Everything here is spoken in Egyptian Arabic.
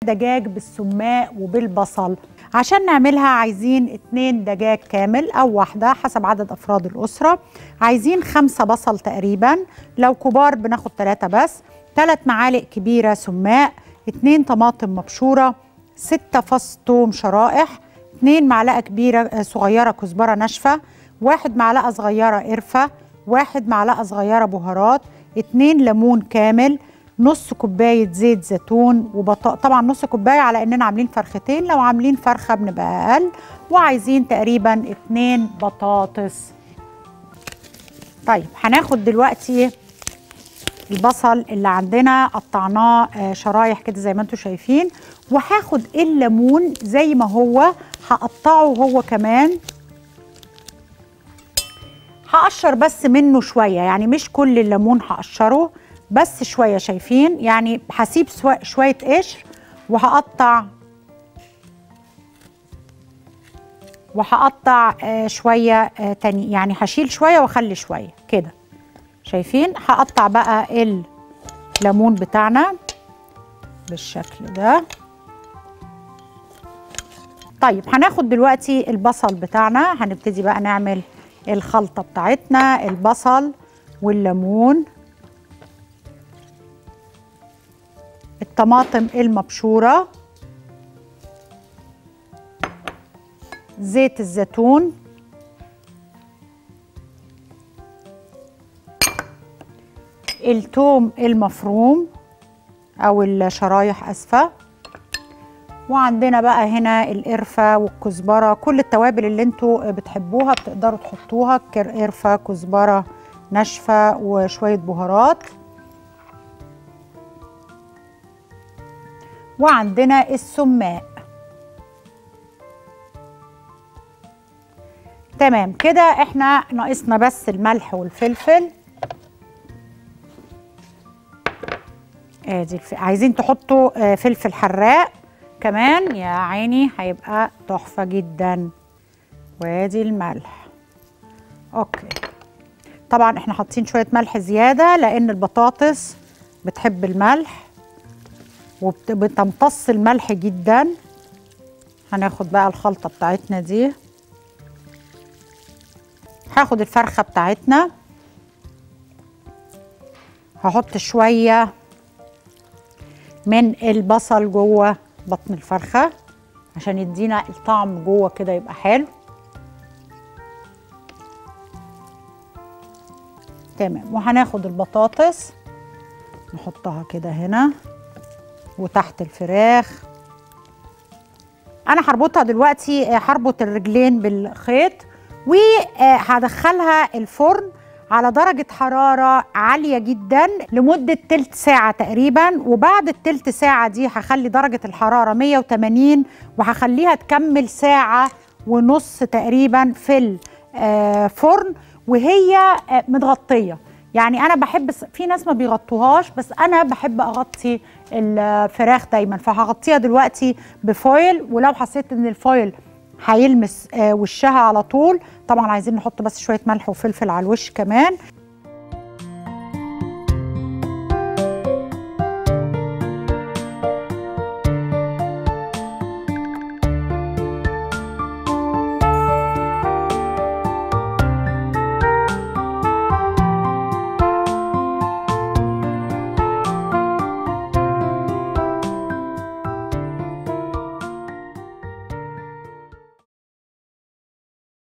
دجاج بالسماق وبالبصل عشان نعملها عايزين اتنين دجاج كامل او واحدة حسب عدد افراد الاسرة عايزين خمسة بصل تقريبا لو كبار بناخد ثلاثة بس ثلاث معالق كبيرة سماق اتنين طماطم مبشورة ستة فص توم شرائح اتنين معلقة كبيرة آه، صغيرة كزبرة ناشفة واحد معلقة صغيرة قرفة واحد معلقة صغيرة بهارات اتنين ليمون كامل نص كوباية زيت زيتون وبط... طبعا نص كوباية على اننا عاملين فرختين لو عاملين فرخة بنبقى اقل وعايزين تقريبا اتنين بطاطس طيب هناخد دلوقتي البصل اللي عندنا قطعناه آه، شرايح كده زي ما انتم شايفين وهاخد الليمون زي ما هو هقطعه هو كمان هقشر بس منه شويه يعني مش كل الليمون هقشره بس شويه شايفين يعني هسيب سوا- شويه قشر وهقطع وهقطع آه، شويه آه، تاني يعني هشيل شويه واخلي شويه كده شايفين هقطع بقى الليمون بتاعنا بالشكل ده طيب هناخد دلوقتي البصل بتاعنا هنبتدي بقى نعمل الخلطة بتاعتنا البصل والليمون الطماطم المبشورة زيت الزيتون التوم المفروم او الشرايح اسفه وعندنا بقى هنا القرفه والكزبره كل التوابل اللي انتوا بتحبوها بتقدروا تحطوها كر- قرفه كزبره ناشفه وشويه بهارات وعندنا السماق تمام كده احنا ناقصنا بس الملح والفلفل ادي الف... عايزين تحطوا آه، فلفل حراق كمان يا عيني هيبقى تحفه جدا وادي الملح اوكي طبعا احنا حاطين شويه ملح زياده لان البطاطس بتحب الملح وبتمتص الملح جدا هناخد بقى الخلطه بتاعتنا دي هاخد الفرخه بتاعتنا هحط شويه من البصل جوه بطن الفرخه عشان يدينا الطعم جوه كده يبقى حلو تمام وهناخد البطاطس نحطها كده هنا وتحت الفراخ انا هربطها دلوقتي آه، هربط الرجلين بالخيط وهدخلها الفرن على درجة حرارة عالية جدا لمدة تلت ساعة تقريبا وبعد التلت ساعة دي هخلي درجة الحرارة 180 وهخليها تكمل ساعة ونص تقريبا في الفرن وهي آه، متغطية يعني انا بحب في ناس ما بيغطوهاش بس انا بحب اغطي الفراخ دايما فهغطيها دلوقتي بفويل ولو حسيت ان الفويل هيلمس آه، وشها على طول طبعا عايزين نحط بس شويه ملح وفلفل على الوش كمان